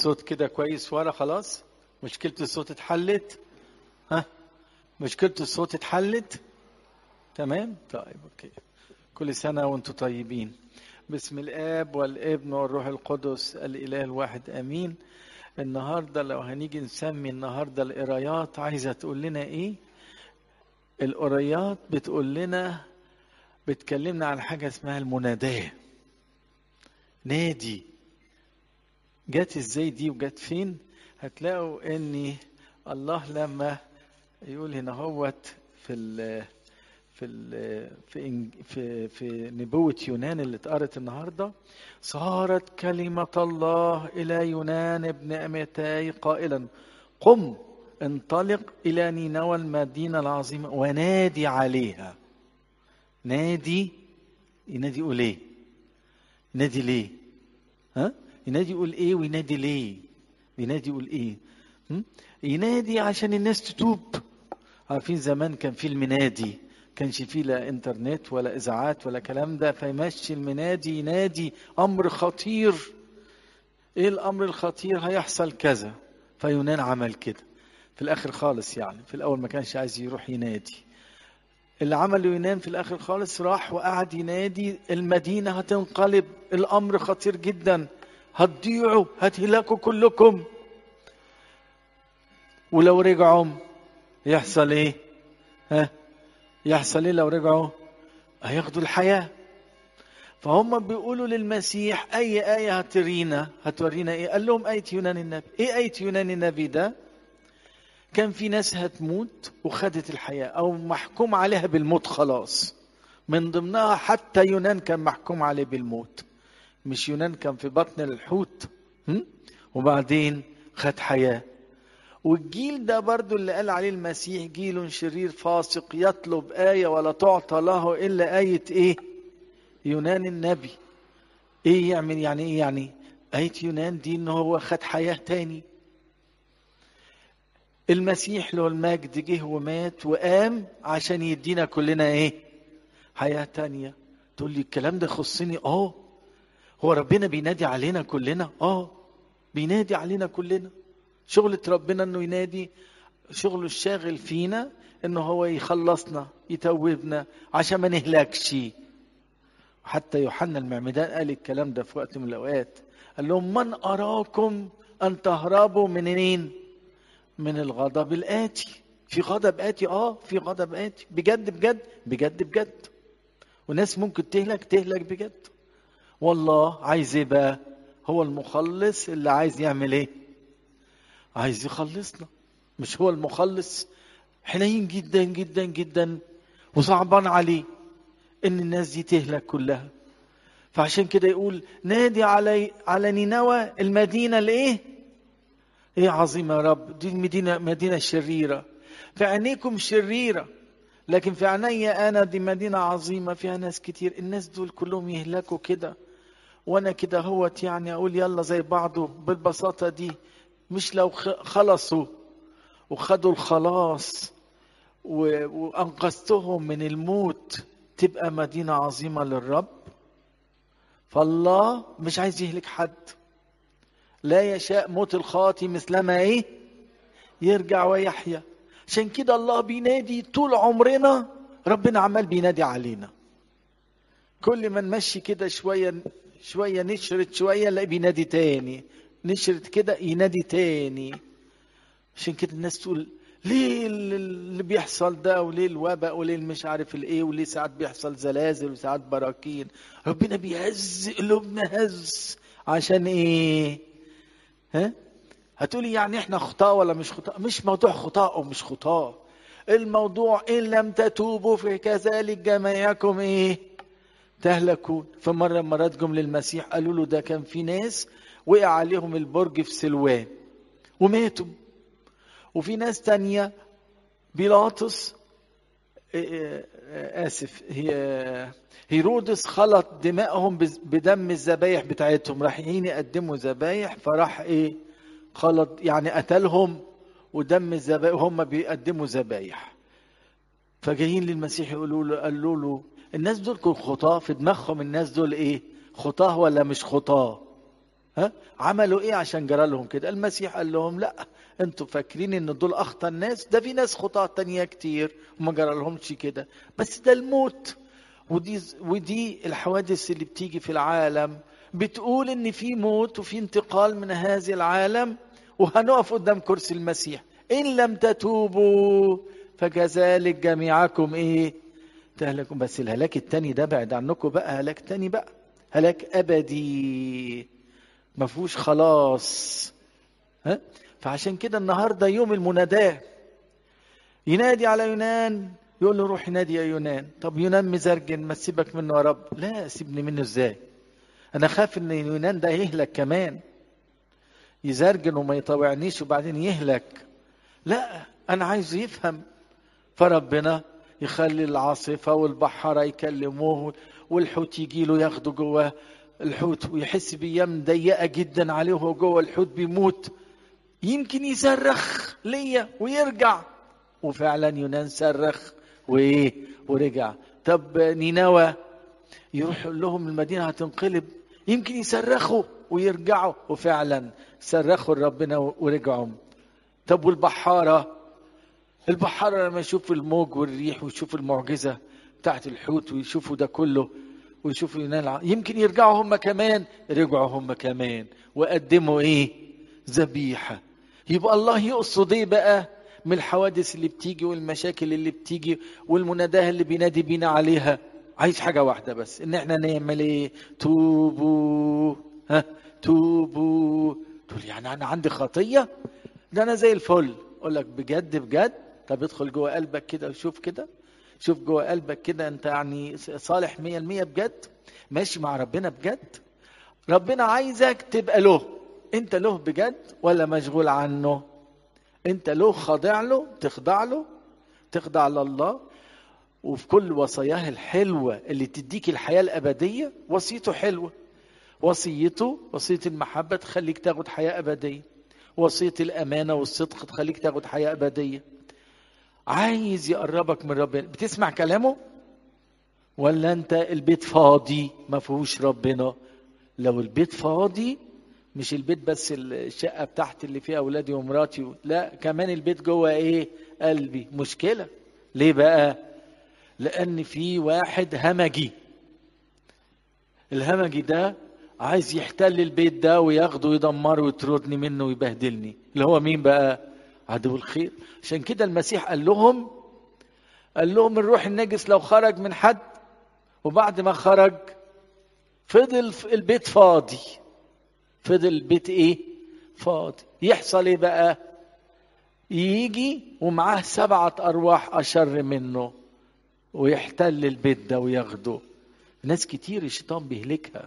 الصوت كده كويس ورا خلاص مشكلة الصوت اتحلت ها مشكلة الصوت اتحلت تمام طيب اوكي كل سنة وانتم طيبين بسم الاب والابن والروح القدس الاله الواحد امين النهارده لو هنيجي نسمي النهارده القرايات عايزه تقول لنا ايه القرايات بتقول لنا بتكلمنا عن حاجه اسمها المناداه نادي جت ازاي دي وجت فين هتلاقوا ان الله لما يقول هنا هوت في ال في ال في في في نبوة يونان اللي اتقرت النهارده صارت كلمة الله إلى يونان ابن أميتاي قائلا قم انطلق إلى نينوى المدينة العظيمة ونادي عليها نادي ينادي يقول ايه؟ ينادي ليه؟ ها؟ ينادي يقول ايه وينادي ليه؟ ينادي يقول ايه؟ ينادي عشان الناس تتوب عارفين زمان كان في المنادي كانش فيه لا انترنت ولا اذاعات ولا كلام ده فيمشي المنادي ينادي امر خطير ايه الامر الخطير هيحصل كذا فيونان عمل كده في الاخر خالص يعني في الاول ما كانش عايز يروح ينادي اللي عمله يونان في الاخر خالص راح وقعد ينادي المدينه هتنقلب الامر خطير جدا هتضيعوا هتهلكوا كلكم ولو رجعوا يحصل ايه ها يحصل ايه لو رجعوا هياخدوا الحياه فهم بيقولوا للمسيح اي ايه هترينا هتورينا ايه قال لهم ايه يونان النبي ايه ايه يونان النبي ده كان في ناس هتموت وخدت الحياه او محكوم عليها بالموت خلاص من ضمنها حتى يونان كان محكوم عليه بالموت مش يونان كان في بطن الحوت وبعدين خد حياه والجيل ده برضو اللي قال عليه المسيح جيل شرير فاسق يطلب آية ولا تعطى له إلا آية إيه يونان النبي إيه يعمل يعني إيه يعني آية يونان دي إن هو خد حياة تاني المسيح له المجد جه ومات وقام عشان يدينا كلنا إيه حياة تانية تقول لي الكلام ده يخصني آه هو ربنا بينادي علينا كلنا آه بينادي علينا كلنا شغلة ربنا انه ينادي شغله الشاغل فينا انه هو يخلصنا يتوبنا عشان ما نهلكش حتى يوحنا المعمدان قال الكلام ده في وقت من الاوقات قال لهم من اراكم ان تهربوا منين من الغضب الاتي في غضب اتي اه في غضب اتي بجد بجد بجد بجد وناس ممكن تهلك تهلك بجد والله عايز ايه بقى هو المخلص اللي عايز يعمل ايه عايز يخلصنا مش هو المخلص حنين جدا جدا جدا وصعبان عليه ان الناس دي تهلك كلها فعشان كده يقول نادي علي على نينوى المدينه الايه ايه عظيمه يا رب دي المدينه مدينه شريره في عينيكم شريره لكن في عينيا انا دي مدينه عظيمه فيها ناس كتير الناس دول كلهم يهلكوا كده وانا كده هوت يعني اقول يلا زي بعضه بالبساطه دي مش لو خلصوا وخدوا الخلاص وانقذتهم من الموت تبقى مدينه عظيمه للرب فالله مش عايز يهلك حد لا يشاء موت الخاطي مثلما ايه يرجع ويحيا عشان كده الله بينادي طول عمرنا ربنا عمال بينادي علينا كل ما نمشي كده شويه شويه نشرد شويه نلاقي بينادي تاني نشرت كده ينادي تاني عشان كده الناس تقول ليه اللي بيحصل ده وليه الوباء وليه مش عارف الايه وليه ساعات بيحصل زلازل وساعات براكين ربنا بيهز قلوبنا هز عشان ايه ها هتقولي يعني احنا خطاة ولا مش خطاة مش موضوع خطاء او مش خطاة الموضوع ان لم تتوبوا فكذلك جميعكم ايه تهلكون فمرة مرات جم للمسيح قالوا له ده كان في ناس وقع عليهم البرج في سلوان وماتوا وفي ناس تانية بيلاطس آسف هي هيرودس خلط دمائهم بدم الذبايح بتاعتهم رايحين يقدموا ذبايح فراح ايه خلط يعني قتلهم ودم الذبايح وهم بيقدموا ذبايح فجايين للمسيح يقولوا له قالوا له الناس دول كانوا خطاه في دماغهم الناس دول ايه خطاه ولا مش خطاه ها عملوا ايه عشان جرى لهم كده المسيح قال لهم لا انتوا فاكرين ان دول اخطى الناس ده في ناس خطاة تانية كتير وما جرى لهمش كده بس ده الموت ودي ودي الحوادث اللي بتيجي في العالم بتقول ان في موت وفي انتقال من هذا العالم وهنقف قدام كرسي المسيح ان لم تتوبوا فكذلك جميعكم ايه تهلكم بس الهلاك التاني ده بعد عنكم بقى هلاك تاني بقى هلاك ابدي ما فيهوش خلاص ها فعشان كده النهارده يوم المناداه ينادي على يونان يقول له روح نادي يا يونان طب يونان مزرجن ما تسيبك منه يا رب لا سيبني منه ازاي انا خاف ان يونان ده يهلك كمان يزرجن وما يطوعنيش وبعدين يهلك لا انا عايزه يفهم فربنا يخلي العاصفة والبحارة يكلموه والحوت يجي له ياخده جوه الحوت ويحس بأيام ضيقة جدا عليه وهو جوه الحوت بيموت يمكن يصرخ ليا ويرجع وفعلا يونان صرخ وايه ورجع طب نينوى يروح يقول لهم المدينة هتنقلب يمكن يصرخوا ويرجعوا وفعلا صرخوا لربنا ورجعوا طب والبحارة البحارة لما يشوف الموج والريح ويشوف المعجزة بتاعت الحوت ويشوفوا ده كله ويشوفوا ينال يمكن يرجعوا هم كمان رجعوا هم كمان وقدموا ايه ذبيحة يبقى الله يقصد ايه بقى من الحوادث اللي بتيجي والمشاكل اللي بتيجي والمناداه اللي بينادي بينا عليها عايز حاجة واحدة بس ان احنا نعمل ايه توبوا ها توبوا تقول يعني انا عندي خطية ده انا زي الفل اقول لك بجد بجد طب ادخل جوه قلبك كده وشوف كده شوف جوه قلبك كده انت يعني صالح مية المية بجد ماشي مع ربنا بجد ربنا عايزك تبقى له انت له بجد ولا مشغول عنه انت له خاضع له تخضع له تخضع لله وفي كل وصاياه الحلوة اللي تديك الحياة الأبدية وصيته حلوة وصيته وصية المحبة تخليك تاخد حياة أبدية وصية الأمانة والصدق تخليك تاخد حياة أبدية عايز يقربك من ربنا بتسمع كلامه ولا انت البيت فاضي ما فيهوش ربنا لو البيت فاضي مش البيت بس الشقة بتاعتي اللي فيها أولادي ومراتي لا كمان البيت جوه إيه قلبي مشكلة ليه بقى لأن في واحد همجي الهمجي ده عايز يحتل البيت ده وياخده ويدمره ويطردني منه ويبهدلني اللي هو مين بقى عدو الخير عشان كده المسيح قال لهم قال لهم الروح النجس لو خرج من حد وبعد ما خرج فضل البيت فاضي فضل البيت ايه فاضي يحصل ايه بقى يجي ومعاه سبعة أرواح أشر منه ويحتل البيت ده وياخده ناس كتير الشيطان بيهلكها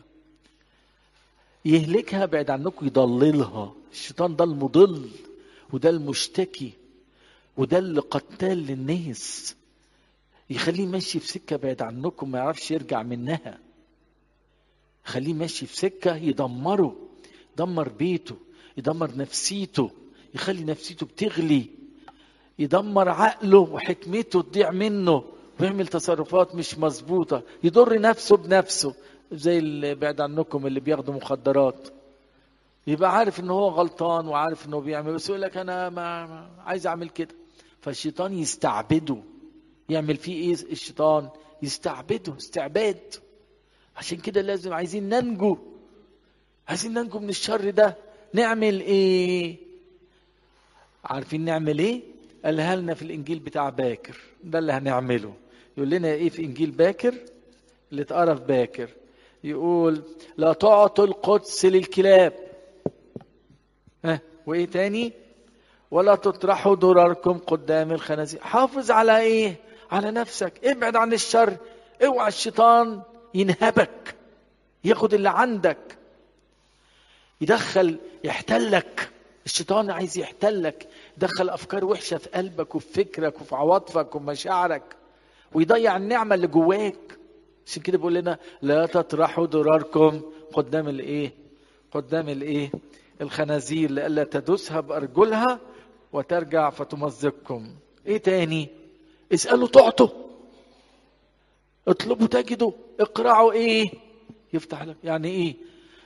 يهلكها بعد عنكم يضللها الشيطان ده المضل وده المشتكي وده اللي قتال للناس يخليه ماشي في سكة بعد عنكم ما يعرفش يرجع منها خليه ماشي في سكة يدمره يدمر بيته يدمر نفسيته يخلي نفسيته بتغلي يدمر عقله وحكمته تضيع منه ويعمل تصرفات مش مظبوطة يضر نفسه بنفسه زي اللي بعد عنكم اللي بياخدوا مخدرات يبقى عارف ان هو غلطان وعارف انه بيعمل بس يقول لك انا ما, ما عايز اعمل كده فالشيطان يستعبده يعمل فيه ايه الشيطان يستعبده استعباد عشان كده لازم عايزين ننجو عايزين ننجو من الشر ده نعمل ايه عارفين نعمل ايه قالها لنا في الانجيل بتاع باكر ده اللي هنعمله يقول لنا ايه في انجيل باكر اللي اتقرا في باكر يقول لا تعطوا القدس للكلاب ها وايه تاني ولا تطرحوا ضرركم قدام الخنازير حافظ على ايه على نفسك ابعد عن الشر اوعى الشيطان ينهبك ياخد اللي عندك يدخل يحتلك الشيطان عايز يحتلك يدخل افكار وحشه في قلبك وفي فكرك وفي عواطفك ومشاعرك ويضيع النعمه اللي جواك عشان كده بيقول لنا لا تطرحوا ضراركم قدام الايه قدام الايه الخنازير لئلا تدوسها بارجلها وترجع فتمزقكم ايه تاني اسالوا تعطوا اطلبوا تجدوا اقرعوا ايه يفتح لك يعني ايه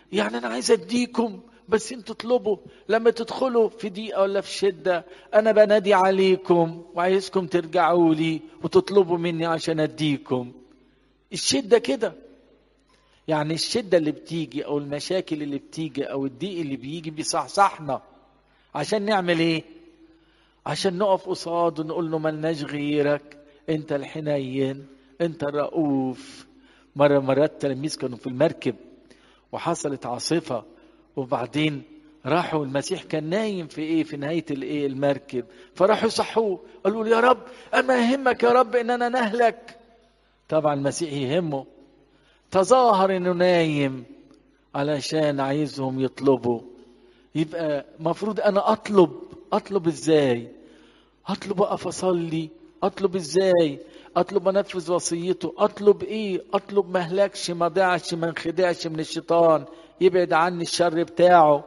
يعني انا عايز اديكم بس انتوا اطلبوا لما تدخلوا في ضيقه ولا في شده انا بنادي عليكم وعايزكم ترجعوا لي وتطلبوا مني عشان اديكم الشده كده يعني الشده اللي بتيجي او المشاكل اللي بتيجي او الضيق اللي بيجي بيصحصحنا عشان نعمل ايه عشان نقف قصاده ونقول له ملناش غيرك انت الحنين انت الرؤوف مره مرات التلاميذ كانوا في المركب وحصلت عاصفه وبعدين راحوا المسيح كان نايم في ايه في نهايه الايه المركب فراحوا يصحوه قالوا له يا رب اما يهمك يا رب اننا نهلك طبعا المسيح يهمه تظاهر انه نايم علشان عايزهم يطلبوا يبقى مفروض انا اطلب اطلب ازاي اطلب اقف اصلي اطلب ازاي اطلب انفذ وصيته اطلب ايه اطلب ما اهلكش ما ضيعش ما انخدعش من الشيطان يبعد عني الشر بتاعه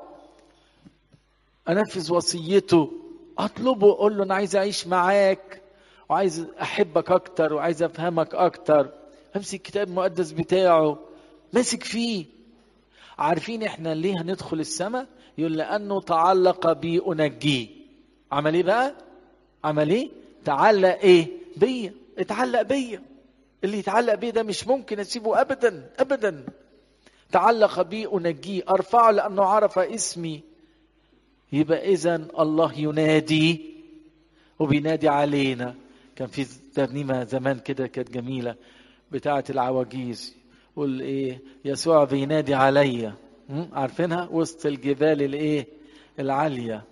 انفذ وصيته اطلبه اقول له انا عايز اعيش معاك وعايز احبك اكتر وعايز افهمك اكتر امسك الكتاب المقدس بتاعه ماسك فيه عارفين احنا ليه هندخل السماء يقول لانه تعلق بي انجيه عمل ايه بقى عمل ايه تعلق ايه بيا اتعلق بيا اللي يتعلق بيه ده مش ممكن اسيبه ابدا ابدا تعلق بي انجيه ارفعه لانه عرف اسمي يبقى اذا الله ينادي وبينادي علينا كان في ترنيمه زمان كده كانت جميله بتاعه العواجيز قول ايه يسوع بينادي عليا عارفينها وسط الجبال الايه العاليه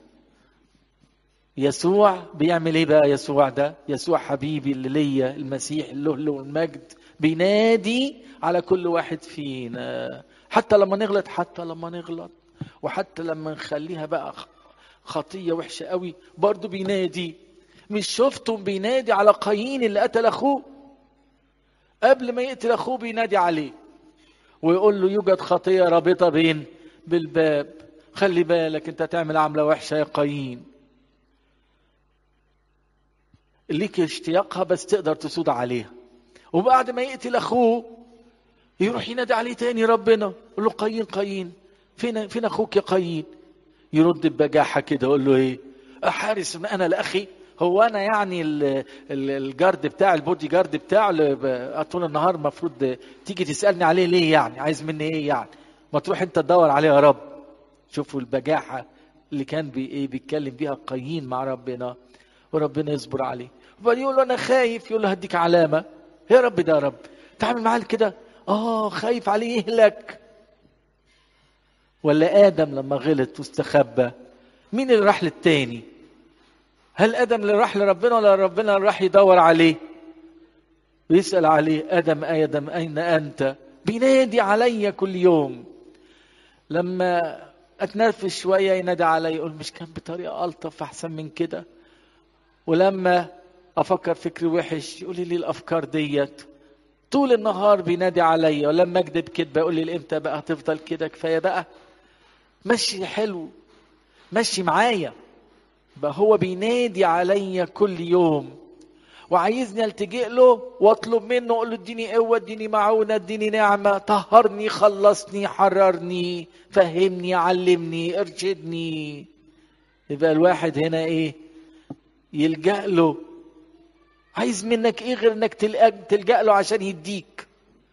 يسوع بيعمل ايه بقى يسوع ده يسوع حبيبي اللي ليا المسيح اللي له والمجد بينادي على كل واحد فينا حتى لما نغلط حتى لما نغلط وحتى لما نخليها بقى خطيه وحشه قوي برضه بينادي مش شفتم بينادي على قايين اللي قتل اخوه قبل ما يقتل اخوه بينادي عليه ويقول له يوجد خطيه رابطه بين بالباب خلي بالك انت تعمل عمله وحشه يا قايين ليك اشتياقها بس تقدر تسود عليها وبعد ما يقتل اخوه يروح ينادي عليه تاني ربنا يقول له قايين قايين فين فين اخوك يا قايين يرد ببجاحه كده يقول له ايه احارس انا لاخي هو انا يعني الجارد بتاع البودي جارد بتاعه اللي طول النهار المفروض تيجي تسالني عليه ليه يعني عايز مني ايه يعني ما تروح انت تدور عليه يا رب شوفوا البجاحه اللي كان بي ايه بيتكلم بيها قايين مع ربنا وربنا يصبر عليه وبعدين يقول له انا خايف يقول له هديك علامه يا رب ده يا رب تعمل معاه كده اه خايف عليه يهلك ولا ادم لما غلط واستخبى مين اللي راح للتاني هل ادم اللي راح لربنا ولا ربنا اللي راح يدور عليه ويسال عليه ادم ادم اين انت بينادي عليا كل يوم لما اتنرفز شويه ينادي عليا يقول مش كان بطريقه الطف احسن من كده ولما افكر فكر وحش يقول لي الافكار ديت طول النهار بينادي عليا ولما اكذب كدبه يقول لي امتى بقى هتفضل كده كفايه بقى مشي حلو مشي معايا بقى هو بينادي عليا كل يوم وعايزني التجئ له واطلب منه اقول له اديني قوه اديني معونه اديني نعمه طهرني خلصني حررني فهمني علمني ارشدني يبقى الواحد هنا ايه يلجأ له عايز منك ايه غير انك تلجأ له عشان يديك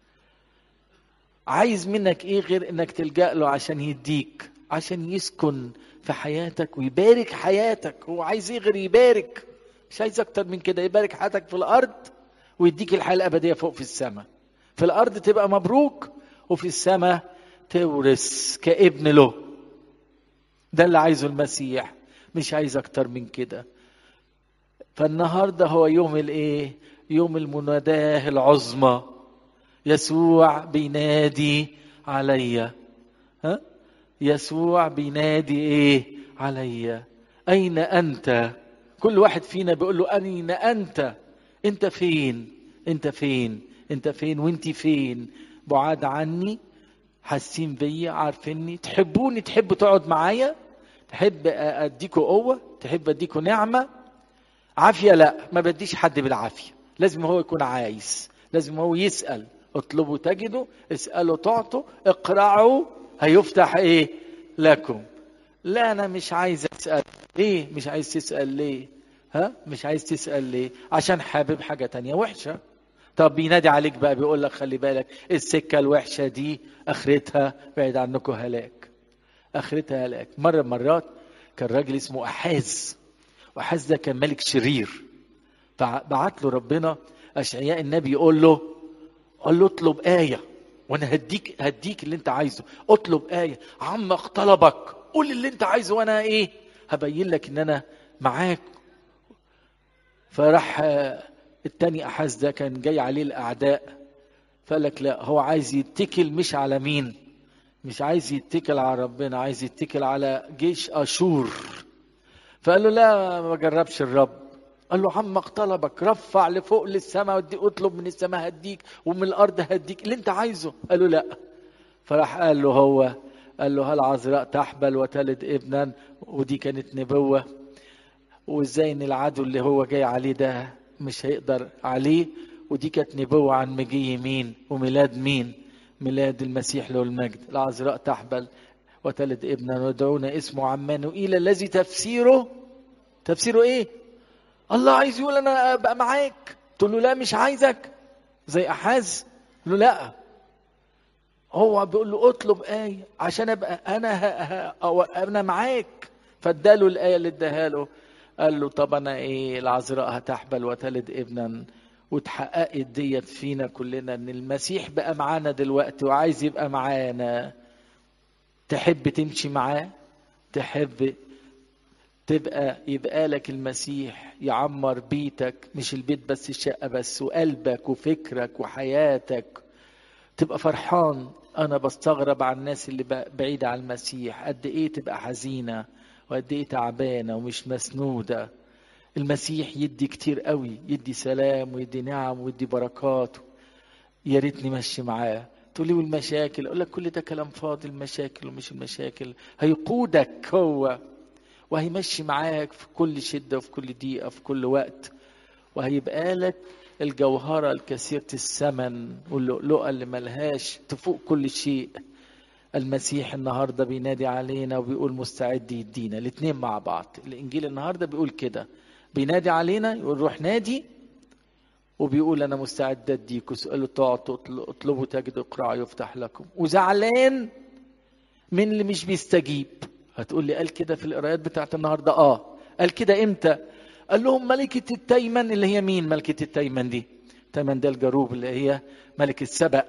عايز منك ايه غير انك تلجأ له عشان يديك عشان يسكن في حياتك ويبارك حياتك هو عايز ايه غير يبارك مش عايز اكتر من كده يبارك حياتك في الارض ويديك الحياه الابديه فوق في السماء في الارض تبقى مبروك وفي السماء تورث كابن له ده اللي عايزه المسيح مش عايز اكتر من كده فالنهارده هو يوم الايه يوم المناداه العظمى يسوع بينادي عليا ها يسوع بينادي ايه عليا اين انت كل واحد فينا بيقول له اين انت انت فين انت فين انت فين وانت فين بعاد عني حاسين بيا عارفيني تحبوني تحبوا تقعد معايا تحب اديكوا قوه تحب اديكوا نعمه عافيه لا ما بديش حد بالعافيه لازم هو يكون عايز لازم هو يسال اطلبوا تجدوا اسالوا تعطوا اقرعوا هيفتح ايه لكم لا انا مش عايز اسال ليه مش عايز تسال ليه ها مش عايز تسال ليه عشان حابب حاجه تانية وحشه طب بينادي عليك بقى بيقول لك خلي بالك السكه الوحشه دي اخرتها بعيد عنكم هلاك اخرتها هلاك مره من مرات كان راجل اسمه احاز واحاز ده كان ملك شرير فبعت له ربنا اشعياء النبي يقول له قال له اطلب ايه وانا هديك هديك اللي انت عايزه اطلب ايه عمق طلبك قول اللي انت عايزه وانا ايه هبين لك ان انا معاك فراح التاني احاز ده كان جاي عليه الاعداء فقال لك لا هو عايز يتكل مش على مين مش عايز يتكل على ربنا عايز يتكل على جيش اشور فقال له لا ما جربش الرب قال له عمق طلبك رفع لفوق للسماء ودي اطلب من السماء هديك ومن الارض هديك اللي انت عايزه قال له لا فراح قال له هو قال له هل عذراء تحبل وتلد ابنا ودي كانت نبوة وازاي ان العدو اللي هو جاي عليه ده مش هيقدر عليه ودي كانت نبوة عن مجيء مين وميلاد مين ميلاد المسيح له المجد العذراء تحبل وتلد ابنا ودعونا اسمه عمانوئيل الذي تفسيره تفسيره ايه الله عايز يقول انا ابقى معاك تقول له لا مش عايزك زي احاز له لا هو بيقول له اطلب آية عشان ابقى انا ه... ه... انا معاك فاداله الآية اللي اداها له قال له طب انا ايه العذراء هتحبل وتلد ابنا واتحققت ديت فينا كلنا ان المسيح بقى معانا دلوقتي وعايز يبقى معانا تحب تمشي معاه تحب تبقى يبقى لك المسيح يعمر بيتك مش البيت بس الشقة بس وقلبك وفكرك وحياتك تبقى فرحان أنا بستغرب عن الناس اللي بعيدة عن المسيح قد إيه تبقى حزينة وقد إيه تعبانة ومش مسنودة المسيح يدي كتير قوي يدي سلام ويدي نعم ويدي بركات يا ريتني ماشي معاه تقول لي والمشاكل اقول لك كل ده كلام فاضي المشاكل ومش المشاكل هيقودك هو وهيمشي معاك في كل شدة وفي كل دقيقة في كل وقت وهيبقى لك الجوهرة الكثيرة الثمن واللؤلؤة اللي ملهاش تفوق كل شيء المسيح النهارده بينادي علينا وبيقول مستعد يدينا الاثنين مع بعض الانجيل النهارده بيقول كده بينادي علينا يقول روح نادي وبيقول انا مستعد اديك وسألوا تعطوا اطلبوا تجدوا اقرعوا يفتح لكم وزعلان من اللي مش بيستجيب هتقول لي قال كده في القرايات بتاعت النهارده اه قال كده امتى قال لهم ملكة التيمن اللي هي مين ملكة التيمن دي تيمن ده الجروب اللي هي ملكة سبأ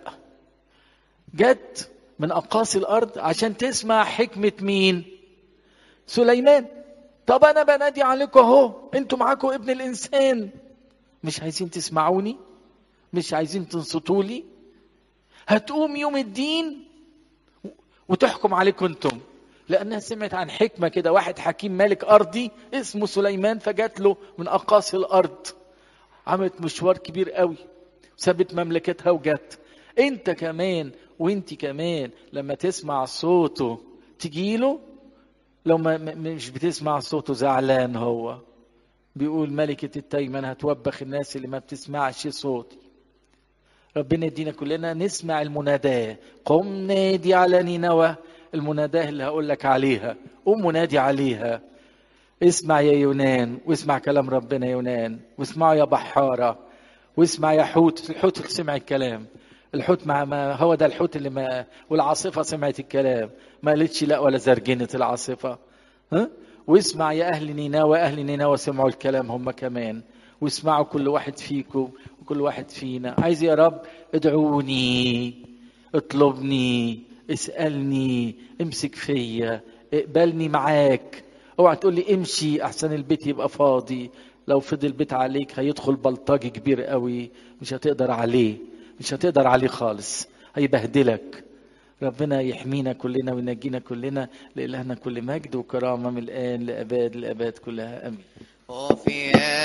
جت من أقاصي الأرض عشان تسمع حكمة مين سليمان طب أنا بنادي عليكم أهو أنتوا معاكم ابن الإنسان مش عايزين تسمعوني مش عايزين تنصتوا لي هتقوم يوم الدين وتحكم عليكم انتم لانها سمعت عن حكمه كده واحد حكيم ملك ارضي اسمه سليمان فجات له من اقاصي الارض عملت مشوار كبير قوي سابت مملكتها وجت انت كمان وانت كمان لما تسمع صوته تجيله لو ما مش بتسمع صوته زعلان هو بيقول ملكة التيمن هتوبخ الناس اللي ما بتسمعش صوتي ربنا يدينا كلنا نسمع المناداة قم نادي على نينوى المناداة اللي هقول لك عليها قوم منادي عليها اسمع يا يونان واسمع كلام ربنا يا يونان واسمعوا يا بحارة واسمع يا حوت الحوت سمع الكلام الحوت مع ما هو ده الحوت اللي ما والعاصفة سمعت الكلام ما قالتش لا ولا زرجنت العاصفة ها واسمع يا أهل نينوى أهل نينوى سمعوا الكلام هم كمان واسمعوا كل واحد فيكم وكل واحد فينا عايز يا رب ادعوني اطلبني اسألني امسك فيا اقبلني معاك اوعى تقول لي امشي احسن البيت يبقى فاضي لو فضل البيت عليك هيدخل بلطجي كبير قوي مش هتقدر عليه مش هتقدر عليه خالص هيبهدلك ربنا يحمينا كلنا وينجينا كلنا لإلهنا كل مجد وكرامة من الآن لأباد الأباد كلها آمين وفي